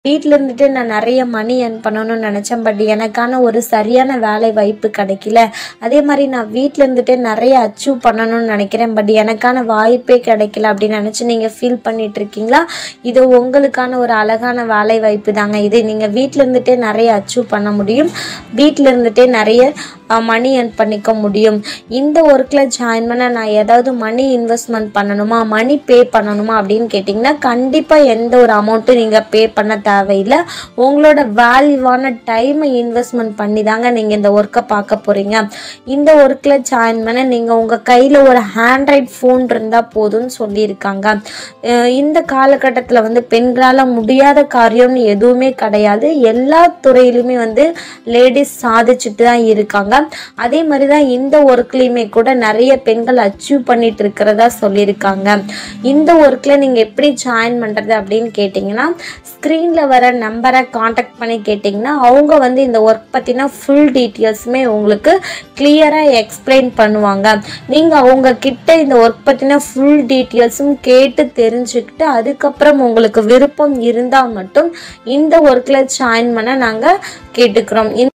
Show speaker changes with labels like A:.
A: வீட்டில் இருந்துட்டு நான் நிறைய மணி earn பண்ணணும்னு நினச்சேன் பட் எனக்கான ஒரு சரியான வேலை வாய்ப்பு கிடைக்கல அதே மாதிரி நான் வீட்டில் இருந்துட்டு நிறைய அச்சீவ் பண்ணணும்னு நினைக்கிறேன் பட் எனக்கான வாய்ப்பே கிடைக்கல அப்படின்னு நினச்சி நீங்கள் ஃபீல் பண்ணிட்டு இருக்கீங்களா இது உங்களுக்கான ஒரு அழகான வேலை வாய்ப்பு தாங்க இது நீங்கள் வீட்டில் இருந்துட்டே நிறைய அச்சீவ் பண்ண முடியும் வீட்டில் இருந்துட்டே நிறைய மணி earn பண்ணிக்க முடியும் இந்த ஒர்க்கில் ஜாயின் பண்ண நான் ஏதாவது மணி இன்வெஸ்ட்மெண்ட் பண்ணணுமா மணி பே பண்ணணுமா அப்படின்னு கேட்டிங்கன்னா கண்டிப்பாக எந்த ஒரு அமௌண்ட்டும் நீங்கள் பே பண்ண தேவையில்லை உங்களோட வேல்யூவான டைமை இன்வெஸ்ட்மெண்ட் பண்ணி தாங்க நீங்கள் இந்த ஒர்க்கை பார்க்க போகிறீங்க இந்த ஒர்க்கில் ஜாயின் பண்ண நீங்கள் உங்கள் கையில் ஒரு ஹேண்ட்ரைட் ஃபோன் இருந்தால் போதும்னு சொல்லியிருக்காங்க அஹ் இந்த காலகட்டத்தில் வந்து பெண்களால் முடியாத காரியம்னு எதுவுமே கிடையாது எல்லா துறையிலுமே வந்து லேடிஸ் சாதிச்சுட்டு தான் இருக்காங்க அதே மாதிரி தான் இந்த ஒர்க்லேயுமே கூட நிறைய பெண்கள் அச்சீவ் பண்ணிட்டு இருக்கிறதா சொல்லியிருக்காங்க இந்த ஒர்க்கில் நீங்கள் எப்படி ஜாயின் பண்ணுறது அப்படின்னு கேட்டிங்கன்னா ஸ்க்ரீனில் வர நம்பரை காண்டாக்ட் பண்ணி கேட்டிங்கன்னா அவங்க வந்து இந்த ஒர்க் பற்றின ஃபுல் டீட்டெயில்ஸுமே உங்களுக்கு கிளியராக எக்ஸ்பிளைன் பண்ணுவாங்க நீங்கள் அவங்க கிட்ட இந்த ஒர்க் பற்றின ஃபுல் டீட்டெயில்ஸும் கேட்டு தெரிஞ்சுக்கிட்டு அதுக்கப்புறம் உங்களுக்கு விருப்பம் இருந்தால் மட்டும் இந்த ஒர்க்கில் ஜாயின் பண்ண நாங்கள் கேட்டுக்கிறோம்